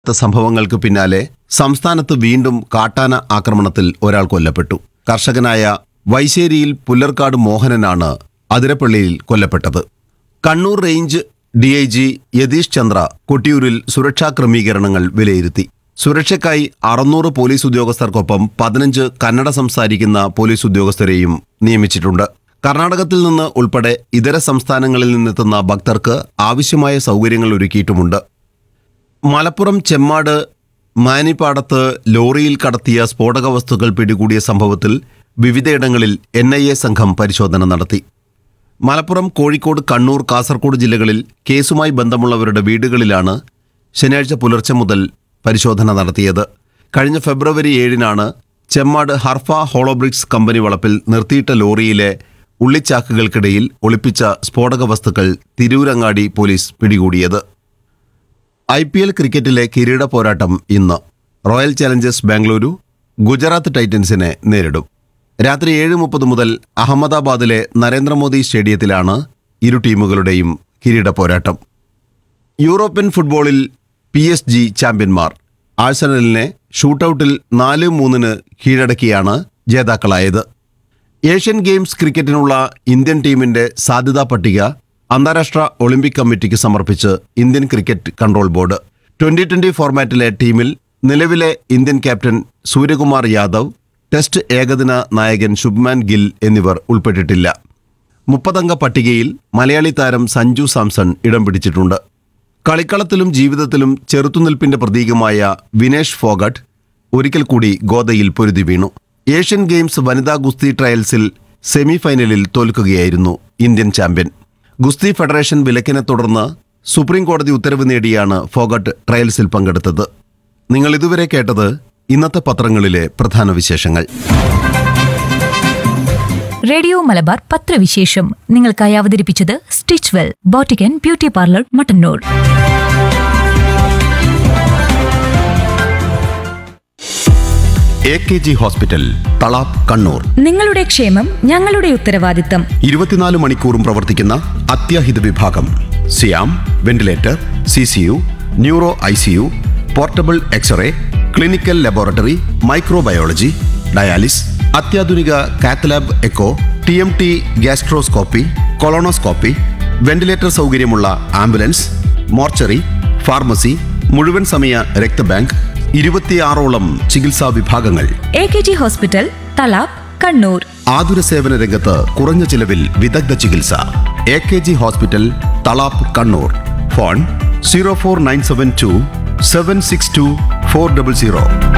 ത്ത സംഭവങ്ങൾക്ക് പിന്നാലെ സംസ്ഥാനത്ത് വീണ്ടും കാട്ടാന ആക്രമണത്തിൽ ഒരാൾ കൊല്ലപ്പെട്ടു കർഷകനായ വൈശ്ശേരിയിൽ പുല്ലർക്കാട് മോഹനനാണ് അതിരപ്പള്ളിയിൽ കൊല്ലപ്പെട്ടത് Kannur range D I G Yathish Chandra കൊട്ടിയൂരിൽ സുരക്ഷാ ക്രമീകരണങ്ങൾ വിലയിരുത്തി സുരക്ഷയ്ക്കായി അറുന്നൂറ് പോലീസ് ഉദ്യോഗസ്ഥർക്കൊപ്പം പതിനഞ്ച് കന്നഡ സംസാരിക്കുന്ന പോലീസ് ഉദ്യോഗസ്ഥരെയും നിയമിച്ചിട്ടുണ്ട് കർണാടകത്തിൽ നിന്ന് ഉൾപ്പെടെ ഇതര സംസ്ഥാനങ്ങളിൽ നിന്നെത്തുന്ന ഭക്തർക്ക് ആവശ്യമായ സൗകര്യങ്ങൾ ഒരുക്കിയിട്ടുമുണ്ട് മലപ്പുറം ചെമ്മാട് മാനിപ്പാടത്ത് ലോറിയിൽ കടത്തിയ സ്ഫോടക വസ്തുക്കൾ പിടികൂടിയ സംഭവത്തിൽ വിവിധയിടങ്ങളിൽ എൻ ഐ എ സംഘം പരിശോധന നടത്തി മലപ്പുറം കോഴിക്കോട് കണ്ണൂർ കാസർഗോഡ് ജില്ലകളിൽ കേസുമായി ബന്ധമുള്ളവരുടെ വീടുകളിലാണ് ശനിയാഴ്ച പുലർച്ചെ മുതൽ പരിശോധന നടത്തിയത് കഴിഞ്ഞ ഫെബ്രുവരി ഏഴിനാണ് ചെമ്മാട് ഹർഫ ഹോളോബ്രിക്സ് കമ്പനി വളപ്പിൽ നിർത്തിയിട്ട ലോറിയിലെ ഉള്ളിച്ചാക്കുകൾക്കിടയിൽ ഒളിപ്പിച്ച സ്ഫോടക വസ്തുക്കൾ തിരൂരങ്ങാടി പോലീസ് പിടികൂടിയത് ഐ പി എൽ ക്രിക്കറ്റിലെ കിരീട പോരാട്ടം ഇന്ന് റോയൽ ചലഞ്ചേഴ്സ് ബാംഗ്ലൂരു ഗുജറാത്ത് ടൈറ്റൻസിനെ നേരിടും രാത്രി ഏഴ് മുപ്പത് മുതൽ അഹമ്മദാബാദിലെ നരേന്ദ്രമോദി സ്റ്റേഡിയത്തിലാണ് ഇരു ടീമുകളുടെയും കിരീട പോരാട്ടം യൂറോപ്യൻ ഫുട്ബോളിൽ പി എസ് ജി ചാമ്പ്യന്മാർ ആഴ്സണലിനെ ഷൂട്ടൌട്ടിൽ നാല് മൂന്നിന് കീഴടക്കിയാണ് ജേതാക്കളായത് ഏഷ്യൻ ഗെയിംസ് ക്രിക്കറ്റിനുള്ള ഇന്ത്യൻ ടീമിന്റെ സാധ്യതാ പട്ടിക അന്താരാഷ്ട്ര ഒളിമ്പിക് കമ്മിറ്റിക്ക് സമർപ്പിച്ച് Indian cricket control board twenty twenty ഫോർമാറ്റിലെ ടീമിൽ നിലവിലെ Indian captain Suryakumar Yadav test ഏകദിന നായകൻ ശുഭ്മാൻ ഗിൽ എന്നിവർ ഉൾപ്പെട്ടിട്ടില്ല മുപ്പതംഗ പട്ടികയിൽ മലയാളി താരം സഞ്ജു സാംസൺ ഇടം പിടിച്ചിട്ടുണ്ട് കളിക്കളത്തിലും ജീവിതത്തിലും ചെറുത്തുനിൽപ്പിന്റെ പ്രതീകമായ വിനേഷ് ഫോഗട്ട് ഒരിക്കൽ കൂടി ഗോദയിൽ പൊരുതി വീണു ഏഷ്യൻ ഗെയിംസ് വനിതാ ഗുസ്തി ട്രയൽസിൽ സെമിഫൈനലിൽ തോൽക്കുകയായിരുന്നു ഇന്ത്യൻ ചാമ്പ്യൻ ഗുസ്തി ഫെഡറേഷൻ വിലക്കിനെ തുടർന്ന് സുപ്രീം കോടതി ഉത്തരവ് നേടിയാണ് ഫോഗട്ട് ട്രയൽസിൽ പങ്കെടുത്തത് നിങ്ങൾ ഇതുവരെ കേട്ടത് ഇന്നത്തെ പത്രങ്ങളിലെ പ്രധാന വിശേഷങ്ങൾ റേഡിയോ മലബാർ പത്രവിശേഷം നിങ്ങൾക്കായി അവതരിപ്പിച്ചത് stitch well boutique and beauty parlour Mattannur A K G hospital Thalap Kannur നിങ്ങളുടെ ക്ഷേമം ഞങ്ങളുടെ ഉത്തരവാദിത്തം ഇരുപത്തിനാല് മണിക്കൂറും പ്രവർത്തിക്കുന്ന അത്യാഹിത വിഭാഗം സിയാം ventilator C C U neuro I C U portable x ray clinical laboratory microbiology dialysis അത്യാധുനിക കാത്തലാബ് echo T M T gastroscopy colonoscopy ventilator സൗകര്യമുള്ള ആംബുലൻസ് മോർച്ചറി ഫാർമസി മുഴുവൻ സമയ രക്തബാങ്ക് ഇരുപത്തിയാറോളം ചികിത്സാ വിഭാഗങ്ങൾ A K G hospital Thalap Kannur ആതുര സേവന രംഗത്ത് കുറഞ്ഞ ചിലവിൽ വിദഗ്ധ ചികിത്സ A K G hospital Thalap Kannur phone zero four nine seven two seven six two four double zero